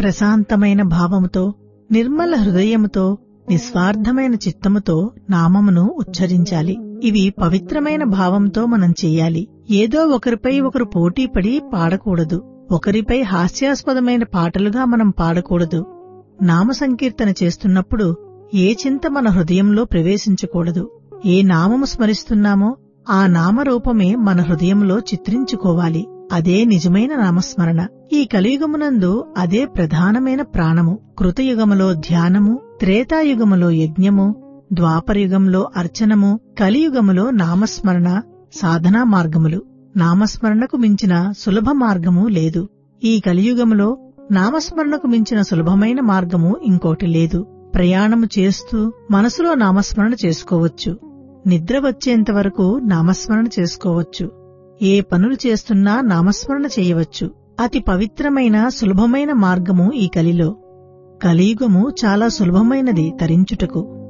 ప్రశాంతమైన భావముతో నిర్మల హృదయముతో నిస్వార్థమైన చిత్తముతో నామమును ఉచ్చరించాలి ఇవి పవిత్రమైన భావంతో మనం చేయాలి ఏదో ఒకరిపై ఒకరు పోటీపడి పాడకూడదు ఒకరిపై హాస్యాస్పదమైన పాటలుగా మనం పాడకూడదు నామ సంకీర్తన చేస్తున్నప్పుడు ఏ చింత మన హృదయంలో ప్రవేశించకూడదు ఏ నామము స్మరిస్తున్నామో ఆ నామరూపమే మన హృదయంలో చిత్రించుకోవాలి అదే నిజమైన నామస్మరణ ఈ కలియుగమునందు అదే ప్రధానమైన ప్రాణము కృతయుగములో ధ్యానము త్రేతాయుగములో యజ్ఞము ద్వాపరయుగంలో అర్చనము కలియుగములో నామస్మరణ సాధనా మార్గములు నామస్మరణకు మించిన సులభ మార్గము లేదు ఈ కలియుగములో నామస్మరణకు మించిన సులభమైన మార్గము ఇంకోటి లేదు ప్రయాణము చేస్తూ మనసులో నామస్మరణ చేసుకోవచ్చు నిద్ర వచ్చేంత వరకు నామస్మరణ చేసుకోవచ్చు ఏ పనులు చేస్తున్నా నామస్మరణ చేయవచ్చు అతి పవిత్రమైన సులభమైన మార్గము ఈ కలిలో కలియుగము చాలా సులభమైనది తరించుటకు